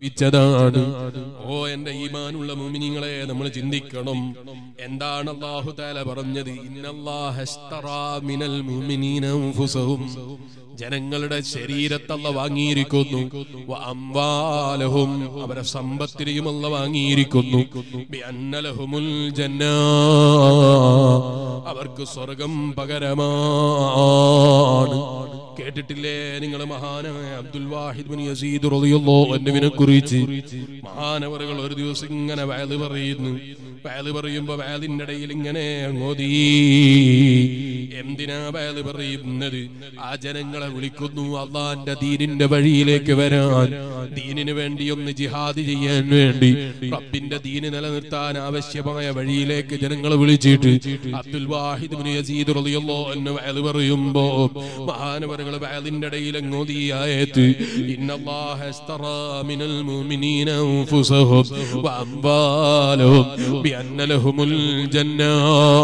പ്പിച്ചതാണ് ഓ എന്റെ ഈമാനുള്ള മുമിനിങ്ങളെ നമ്മൾ ചിന്തിക്കണം എന്താണ് അള്ളാഹു താല പറഞ്ഞത് ഇന്നല്ലാഹ ഇസ്തറാ മിനൽ മുഅ്മിനീന അൻഫുസഹും ജനങ്ങളുടെ ശരീരത്തല്ല വാങ്ങിയിരിക്കുന്നു വ അംവാലഹും അവരെ സമ്പത്തിനെയും അല്ല വാങ്ങിയിരിക്കുന്നു ബിഅന്ന ലഹുമുൽ ജന്നാ അവർക്ക് സ്വർഗം പകരമാണ് കേട്ടിട്ടില്ലേ നിങ്ങൾ മഹാനായ അബ്ദുൽ വാഹിദ് ബിൻ യസീദ് റളിയല്ലാഹു അൻഹുവിനെ കുറിച്ച് മഹാനവറുകൾ ഒരു ദിവസം ഇങ്ങനെ വയല് പറയുന്നു വയല് പറയുമ്പോ വയലിന്റെ ഇടയിൽ ഇങ്ങനെ മോദി എന്തിനാ വയല് പറയുന്നത് ആ ജനങ്ങളെ വിളിക്കുന്നു അള്ളാന്റെ ദീനിന്റെ വഴിയിലേക്ക് വരാൻ ദീനിന് വേണ്ടി ഒന്ന് ജിഹാദ് ചെയ്യാൻ വേണ്ടി റബ്ബിന്റെ ദീന് നിലനിർത്താൻ ആവശ്യമായ വഴിയിലേക്ക് ജനങ്ങളെ വിളിച്ചിട്ട് അബ്ദുൽ വാഹിദ് ബിൻ യസീദ് റളിയല്ലാഹു അൻഹു വയല് പറയുമ്പോ മഹാനവറുകൾ വയലിന്റെ ഇടയിൽ അങ്ങോതി ആയത്ത് ഇന്നല്ലാഹ ഇസ്തറാ മിനൽ മുഅ്മിനീന അൻഫുസഹും വഅംവാലഹും ബിഅന്ന ലഹുമുൽ ജന്നാ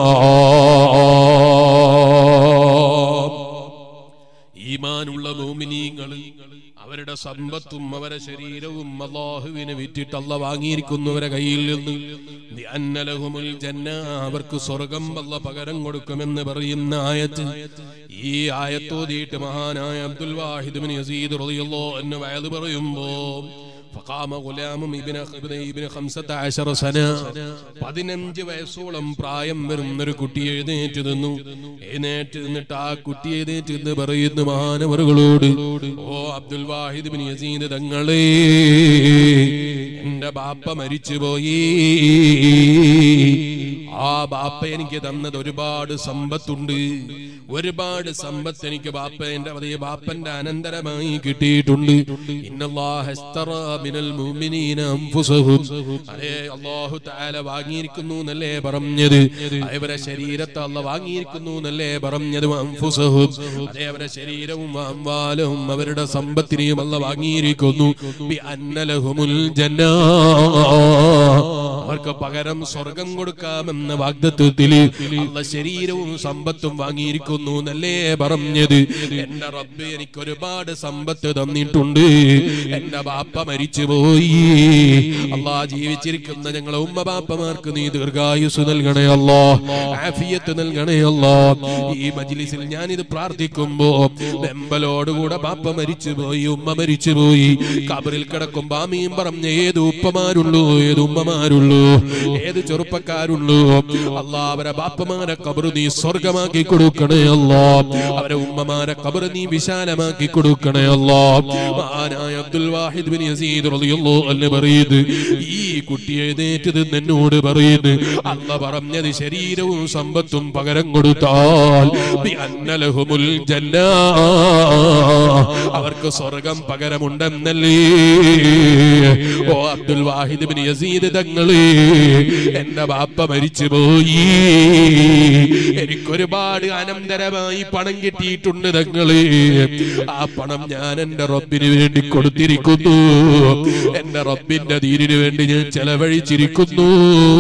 ഈമാനുള്ള മോമിനീങ്ങൾ അവരുടെ സമ്പത്തും അവരുടെ ശരീരവും അള്ളാഹുവിന് വിറ്റിട്ട് അല്ല വാങ്ങിയിരിക്കുന്നവരെ കയ്യിൽ നിന്ന് ലിഅന്നലഹുമുൽ ജന്ന അവർക്ക് സ്വർഗം അല്ല പകരം കൊടുക്കുമെന്ന് പറയുന്ന ആയത്ത് ഈ ആയത്തോതിയിട്ട് മഹാനായ അബ്ദുൽ വാഹിദ് ബിൻ യസീദ് റളിയല്ലാഹു അൻഹു വയത് പറയുമ്പോ فقام غلام ابن ابن ابن خمسة عشر سنة പതിനഞ്ച് വയസ്സോളം പ്രായം വരുന്ന ഒരു കുട്ടി എഴുന്നേറ്റ് നിന്നു എഴുന്നേറ്റ് നിന്നിട്ട് ആ കുട്ടി എഴുന്നേറ്റ് എന്ന് പറയുന്നു മഹാനവറുകളോട് ഓ അബ്ദുൽ വാഹിദ് ബിൻ യസീദ് തങ്ങളെ എന്റെ ബാപ്പ മരിച്ചുപോയി ആ ബാപ്പ എനിക്ക് തന്നത് ഒരുപാട് സമ്പത്തുണ്ട് ഒരുപാട് സമ്പത്ത് എനിക്ക് ബാപ്പ എന്റെ അതേ ബാപ്പന്റെ അനന്തരമായി കിട്ടിയിട്ടുണ്ട് ഇന്നല്ലാഹ ഇസ്തറാ മിനൽ മുഅ്മിനീന അൻഫുസഹും അതേ അല്ലാഹു തആല വാങ്ങിയിരിക്കുന്നു എന്നല്ലേ പറഞ്ഞത് അവരെ ശരീരത്തെ അല്ല വാങ്ങിയിരിക്കുന്നു എന്നല്ലേ പറഞ്ഞത് അൻഫുസഹും അതേ അവരെ ശരീരവും അംവാലവും അവരുടെ സമ്പത്തിനെയും അല്ല വാങ്ങിയിരിക്കുന്നു ബി അന്നലഹുമുൽ ജന്നാ അവർക്ക് പകരം സ്വർഗം കൊടുക്കാമെന്ന വാഗ്ദത്വത്തിൽ അല്ല ശരീരവും സമ്പത്തും വാങ്ങിയിരിക്കുന്നു എന്നല്ലേ പറഞ്ഞത് എന്റെ റബ്ബ് എനിക്ക് ഒരുപാട് സമ്പത്ത് തന്നിട്ടുണ്ട് എന്റെ ബാപ്പ മരിച്ചുപോയി അല്ലാ ജീവിച്ചിരിക്കുന്ന ഞങ്ങളെ ഉമ്മ ബാപ്പമാർക്ക് നീ ദീർഘായുസ് നൽകണേ അല്ലോ ആഫിയത്ത് നൽകണേ അല്ലോ ഈ മജ്ലിസിൽ ഞാനിത് പ്രാർത്ഥിക്കുമ്പോ വെമ്പലോടുകൂടെ ബാപ്പ മരിച്ചുപോയി ഉമ്മ മരിച്ചുപോയി കബറിൽ കിടക്കുമ്പോ ആമീൻ പറഞ്ഞ ഏത് ഉപ്പമാരുള്ളൂ ഏത് ഉമ്മമാരുള്ളൂ ഏത് ചെറുപ്പക്കാരുള്ളൂ അല്ലാ അവരെ ബാപ്പമാരെ കബറ് നീ സ്വർഗമാക്കി കൊടുക്കണേ അല്ലോ അവരെ ഉമ്മമാരെ കബറ് നീ വിശാലമാക്കി കൊടുക്കണേ അല്ലോ മഹാനായ അബ്ദുൽ വാഹിദ് ബിൻ യസീദ് റളിയല്ലാഹു അൻഹു പറയുന്നു ഈ കുട്ടി എഴുന്നേറ്റത് എന്നോട് പറയുന്നു അല്ല പറഞ്ഞത് ശരീരവും സമ്പത്തും പകരം കൊടുത്താൽ ബി അന്നലഹുമുൽ ജന്നാ അവർക്ക് സ്വർഗം പകരമുണ്ടെന്നല്ലേ ഓ അബ്ദുൽ വാഹിദ് ബിൻ യസീദ് തങ്ങളെ എന്റെ ബാപ്പ മരിച്ചുപോയി എനിക്കൊരുപാട് അനന്തരമായി പണം കിട്ടിയിട്ടുണ്ട് തങ്ങളെ ആ പണം ഞാൻ എന്റെ റബ്ബിന് വേണ്ടി കൊടുത്തിരിക്കുന്നു എന്റെ റബ്ബിന്റെ ദീനിന് വേണ്ടി ഞാൻ ചെലവഴിച്ചിരിക്കുന്നു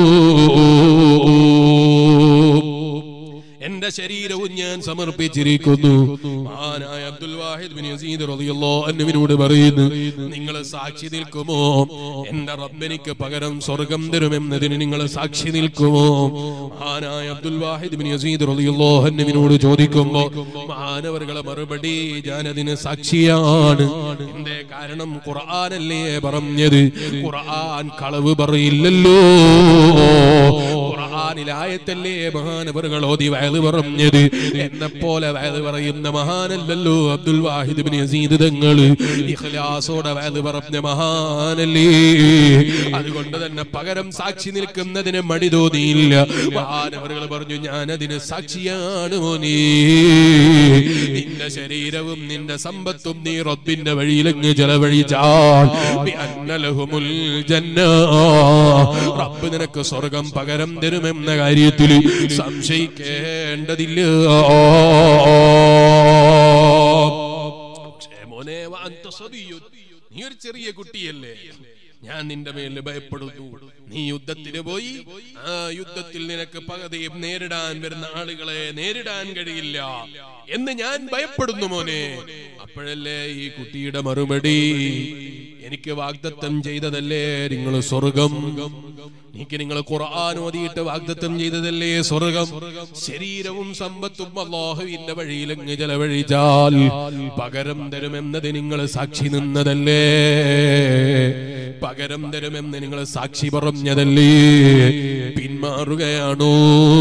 എന്റെ ശരീരവും ഞാൻ സമർപ്പിച്ചിരിക്കുന്നു മഹാനായ അബ്ദുൽ വാഹിദ് ബിൻ യസീദ് റളിയല്ലാഹു അൻഹുവിനോട് പറയുന്നു നിങ്ങൾ സാക്ഷി നിൽക്കുമോ എന്റെ റബ്ബെനിക്ക് പകരം സ്വർഗം തരുമെന്നതിന് നിങ്ങൾ സാക്ഷി നിൽക്കുമോ മഹാനായ അബ്ദുൽ വാഹിദ് ബിൻ യസീദ് റളിയല്ലാഹു അൻഹുവിനോട് ചോദിക്കുമ്പോ മഹാനവറുകളെ മറുപടി ഞാൻ അതിന് സാക്ഷിയാണ് എന്തേ കാരണം ഖുർആനല്ലേ പറഞ്ഞത് ഖുർആൻ കളവ് പറയില്ലല്ലോ ഖുർആനിലായത്തല്ലേ മഹാനവറുകൾ ഓതി വയല് പറഞ്ഞത് എന്നെ പോലെ വയല് പറയുന്ന മഹാനല്ലല്ലോ അബ്ദുൽ വാഹിദ് ബിൻ യസീദ് തങ്ങള് ഇഖ്ലാസോടെ വയല് പറഞ്ഞ മഹാനല്ലേ അതുകൊണ്ട് തന്നെ പകരം സാക്ഷി നിൽക്കുന്നതിന് മടി തോന്നിയില്ല മഹാനവറുകൾ പറഞ്ഞു ഞാൻ അതിന് സാക്ഷിയാണ് മോനേ നിന്റെ ശരീരവും നിന്റെ സമ്പത്തും നീ റബ്ബിന്റെ വഴിയിലങ്ങ് ചെലവഴിച്ചാൽ ബിഅന്നലഹുമുൽ ജന്നാ റബ്ബ് നിനക്ക് സ്വർഗം പകരം തരുമെന്ന കാര്യത്തിൽ സംശയിക്കേണ്ടതില്ല പക്ഷേ മോനെ വ അന്ത സബിയ്യുൻ. നീ ഒരു ചെറിയ കുട്ടിയല്ലേ ഞാൻ നിന്റെ മേലിൽ ഭയപ്പെടുന്നു നീ യുദ്ധത്തിന് പോയി ആ യുദ്ധത്തിൽ നിനക്ക് പകതയും നേരിടാൻ വരുന്ന ആളുകളെ നേരിടാൻ കഴിയില്ല എന്ന് ഞാൻ ഭയപ്പെടുന്നു മോനെ അപ്പോഴല്ലേ ഈ കുട്ടിയുടെ മറുപടി എനിക്ക് വാഗ്ദത്തം ചെയ്തതല്ലേ നിങ്ങൾ സ്വർഗം എനിക്ക് നിങ്ങൾ ഖുർആൻ ഓതിയിട്ട് വാഗ്ദത്തം ചെയ്തതല്ലേ സ്വർഗം ശരീരവും സമ്പത്തും അള്ളാഹുവിന്റെ വഴിയിൽ അങ്ങ് ചെലവഴിച്ചാൽ പകരം തരുമെന്നത് നിങ്ങൾ സാക്ഷി നിന്നതല്ലേ പകരം തരുമെന്ന് നിങ്ങൾ സാക്ഷി പറഞ്ഞതല്ലേ പിന്മാറുകയാണോ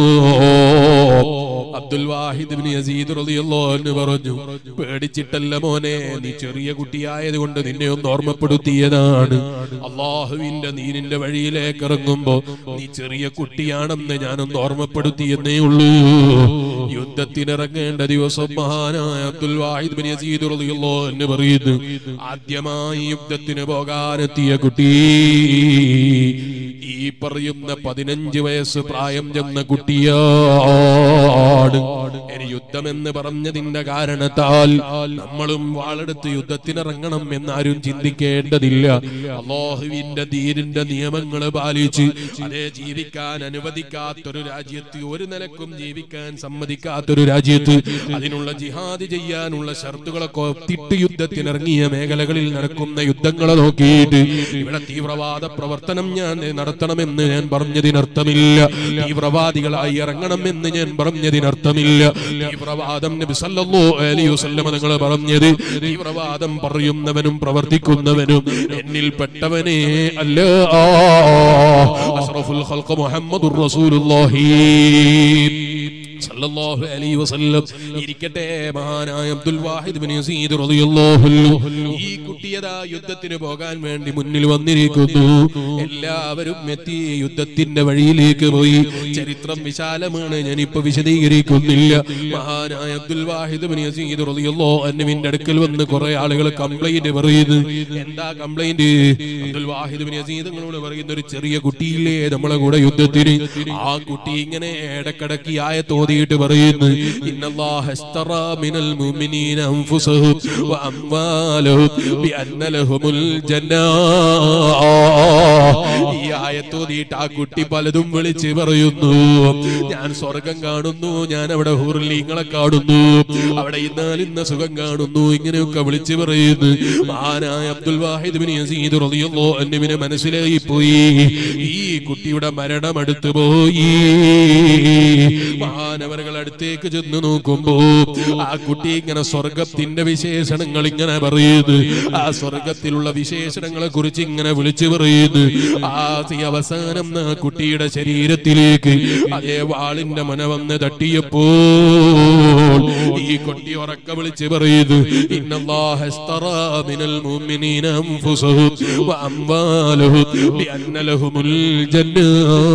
അബ്ദുൽ വാഹിദ് ബിൻ യസീദ് റളിയല്ലാഹു അൻഹു പറഞ്ഞു പേടിച്ചിട്ടല്ല മോനെ നീ ചെറിയ കുട്ടിയായത് കൊണ്ട് നിന്നെ ഒന്ന് ഓർമ്മപ്പെടുത്തിയതാണ് അള്ളാഹുവിന്റെ നീനിന്റെ വഴിയിലേക്ക് ഇറങ്ങുമ്പോ നീ ചെറിയ കുട്ടിയാണെന്ന് ഞാനൊന്ന് ഓർമ്മപ്പെടുത്തിയെന്നേ ഉള്ളൂ യുദ്ധത്തിനിറങ്ങേണ്ട ദിവസം മഹാനായ അബ്ദുൽ വാഹിദ് ബിൻ യസീദ് റളിയല്ലാഹു അൻഹു പറയുന്നു ആദ്യമായി യുദ്ധത്തിന് പോകാനെത്തിയ കുട്ടി ഈ പറയുന്ന പതിനഞ്ച് വയസ്സ് പ്രായം ചെന്ന കുട്ടിയാണ് ഇനി യുദ്ധമെന്ന് പറഞ്ഞതിന്റെ കാരണത്താൽ നമ്മളും വാളെടുത്ത് യുദ്ധത്തിനിറങ്ങണം എന്നാരും ചിന്തിക്കേണ്ടതില്ല അള്ളാഹുവിന്റെ ദീനിന്റെ നിയമങ്ങൾ പാലിച്ച് അതേ ജീവിക്കാൻ അനുവദിക്കാത്തൊരു രാജ്യത്ത് ഒരു നിലക്കും ജീവിക്കാൻ സമ്മതിക്കാത്തൊരു രാജ്യത്ത് അതിനുള്ള ജിഹാദ് ചെയ്യാനുള്ള ഷർത്തുകളൊക്കെ ഒത്തിട്ട് യുദ്ധത്തിനിറങ്ങിയ മേഖലകളിൽ നടക്കുന്ന യുദ്ധങ്ങളെ നോക്കിയിട്ട് ഇവിടെ തീവ്രവാദ പ്രവർത്തനം ഞാൻ നടത്തണമെന്ന് ഞാൻ പറഞ്ഞതിനർത്ഥമില്ല തീവ്രവാദികളായി ഇറങ്ങണമെന്ന് ഞാൻ പറഞ്ഞതിനർത്ഥമില്ല തീവ്രവാദം നബി സല്ലല്ലാഹു അലൈഹി വസല്ലം നിങ്ങൾ പറഞ്ഞത് തീവ്രവാദം പറയുന്നവനും പ്രവർത്തിക്കുന്നവനും എന്നിൽ പെട്ടവനേ അല്ല അഷ്റഫുൽ ഖൽഖ് മുഹമ്മദുർ റസൂലുള്ളാഹി സല്ലല്ലാഹു അലൈഹി വസല്ലം ഇരിക്കട്ടെ മഹാനായ അബ്ദുൽ വാഹിദ് ബിൻ യസീദ് റളിയല്ലാഹു അൻഹു ഈ കുട്ടിയതാ യുദ്ധത്തിന് പോകാൻ വേണ്ടി മുന്നിൽ വന്നിരിക്കുന്നു എല്ലാവരും എത്തി യുദ്ധത്തിന്റെ വഴിയിലേക്ക് പോയി ചരിത്രം വിശാലമാണ് ഞാനിപ്പോ വിശദീകരിക്കുന്നില്ല മഹാനായ അബ്ദുൽ വാഹിദ് ബിൻ യസീദ് റളിയല്ലാഹു അൻഹുവിന്റെ അടുക്കൽ വന്ന് കുറെ ആളുകൾ കംപ്ലൈന്റ് പറയുന്നു എന്താ complaint Abdul Wahid bin Yazid നിങ്ങളോട് പറയുന്ന ഒരു ചെറിയ കുട്ടിയില്ലേ നമ്മളെ കൂടെ യുദ്ധത്തിന് ആ കുട്ടി ഇങ്ങനെ ഇടക്കിടക്ക് ആയ തോതിയിട്ട് പറയുന്നു ഇന്നല്ലാഹ ഇസ്തറാ മിനൽ മുഅ്മിനീന അൻഫുസഹും വഅംവാലഹും ബിഅന്ന ലഹുമുൽ ജന്നാ ഈ ആയത്തോതിയിട്ട് ആ കുട്ടി പലതും വിളിച്ച് പറയുന്നു ഞാൻ സ്വർഗം കാണുന്നു ഞാൻ അവിടെ ഹുർലീങ്ങളെ കാണുന്നു അവിടെ ഇന്നാൽ ഇന്ന സുഖം കാണുന്നു ഇങ്ങനെയൊക്കെ വിളിച്ച് പറയുന്നു മഹാനായ അബ്ദുൽ വാഹിദ് ബിൻ യസീദ് റളിയല്ലാഹു അൻഹുവിനെ മനസ്സിലായി പോയി ഈ കുട്ടിയുടെ മരണം അടുത്തു പോയി മഹാനവറുകൾ അടുത്തേക്ക് ചെന്ന് നോക്കുമ്പോ ആ കുട്ടി ഇങ്ങനെ സ്വർഗത്തിന്റെ വിശേഷണങ്ങൾ ഇങ്ങനെ പറയുന്നു ആ സ്വർഗത്തിലുള്ള വിശേഷണങ്ങളെ കുറിച്ച് ഇങ്ങനെ വിളിച്ചു പറയുന്നു ആ ഈ അവസാനം ആ കുട്ടിയുടെ ശരീരത്തിലേക്ക് അതേ വാളിന്റെ മന വന്ന് തട്ടിയപ്പോൾ ഈ കുട്ടി ഉറക്ക വിളിച്ച് പറയുന്നു ഇന്നല്ലാഹ ഇസ്തറാ മിനൽ മുഅ്മിനീന അൻഫുസഹും വഅംവാലഹും ബിഅന്ന ലഹുമുൽ ജന്നാ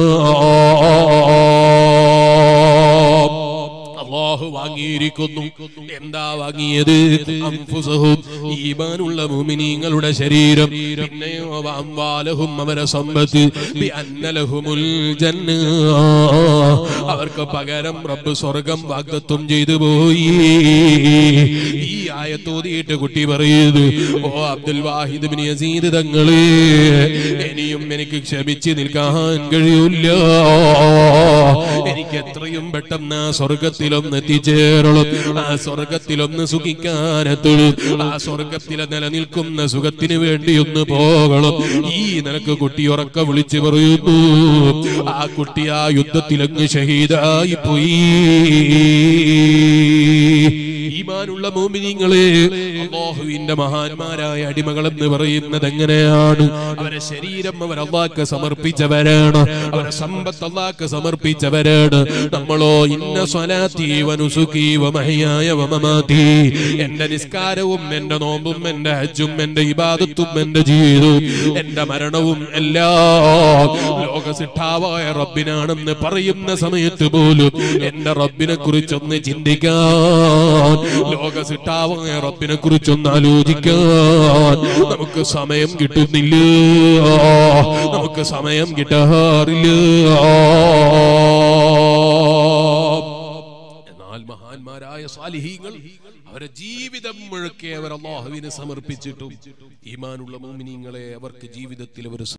അള്ളാഹു വാങ്ങിയിരിക്കുന്നു എന്താ വാങ്ങിയത് അംഫുസഹും ഈമാനുള്ള മുമിനീങ്ങളുടെ ശരീരം പിന്നെയോ അംവാലഹും അവരെ സമ്പത്ത് ബിഅന്നലഹുമുൽ ജന്ന അവർക്ക് പകരം റബ്ബ് സ്വർഗം വാഗ്ദത്വം ചെയ്തു പോയി ഈ ആയത്തോതിയിട്ട് കുട്ടി പറയുന്നു ഓ അബ്ദുൽ വാഹിദ് ബിൻ യസീദ് തങ്ങളെ ഇനിയും എനിക്ക് ക്ഷമിച്ച് നിൽക്കാൻ കഴിയില്ല എനിക്ക് എത്രയും പെട്ടെന്ന് ആ സ്വർഗത്തിലൊന്ന് എത്തിച്ചേരണം ആ സ്വർഗത്തിലൊന്ന് സുഖിക്കാനെത്തുള്ളൂ ആ സ്വർഗത്തിലെ നിലനിൽക്കുന്ന സുഖത്തിന് വേണ്ടി ഒന്ന് പോകണം ഈ നിനക്ക് കുട്ടി ഉറക്ക വിളിച്ചു പറയുന്നു ആ കുട്ടി ആ യുദ്ധത്തിലങ്ങ് ഷഹീദായി പോയി ഈമാനുള്ള മോമിനിങ്ങളെ അള്ളാഹുവിന്റെ മഹാന്മാരായ അടിമകൾ എന്ന് പറയുന്നത് എങ്ങനെയാണ് അവരെ ശരീരം അവർ അള്ളാഹ്ക്ക് സമർപ്പിച്ചവരാണ് അവരെ സമ്പത്ത് അള്ളാഹ്ക്ക് സമർപ്പിച്ചവരാണ് നമ്മളോ ഇന്ന സ്വലാത്തി വനുസുഖി വമഹിയായ വമമാതി എന്റെ നിസ്കാരവും എന്റെ നോമ്പും എന്റെ ഹജ്ജും എന്റെ ഇബാദത്തും എന്റെ ജീവിതവും എന്റെ മരണവും എല്ലാം ലോകസിട്ടാവായ റബ്ബിനാണെന്ന് പറയുന്ന സമയത്ത് പോലും എന്റെ റബ്ബിനെ കുറിച്ചൊന്ന് ചിന്തിക്കാൻ ലോകസിട്ടാവായ റബ്ബിനെ കുറിച്ചൊന്ന് ആലോചിക്കാൻ നമുക്ക് സമയം കിട്ടുന്നില്ല നമുക്ക് സമയം കിട്ടാറില്ല എന്നാൽ മഹാന്മാരായ സാലിഹീങ്ങൾ അവരെ ജീവിതം മുഴുക്കെ അവർ അള്ളാഹുവിനെ സമർപ്പിച്ചിട്ടും ഈമാനുള്ള മോമിനിങ്ങളെ അവർക്ക് ജീവിതത്തിൽ അവർ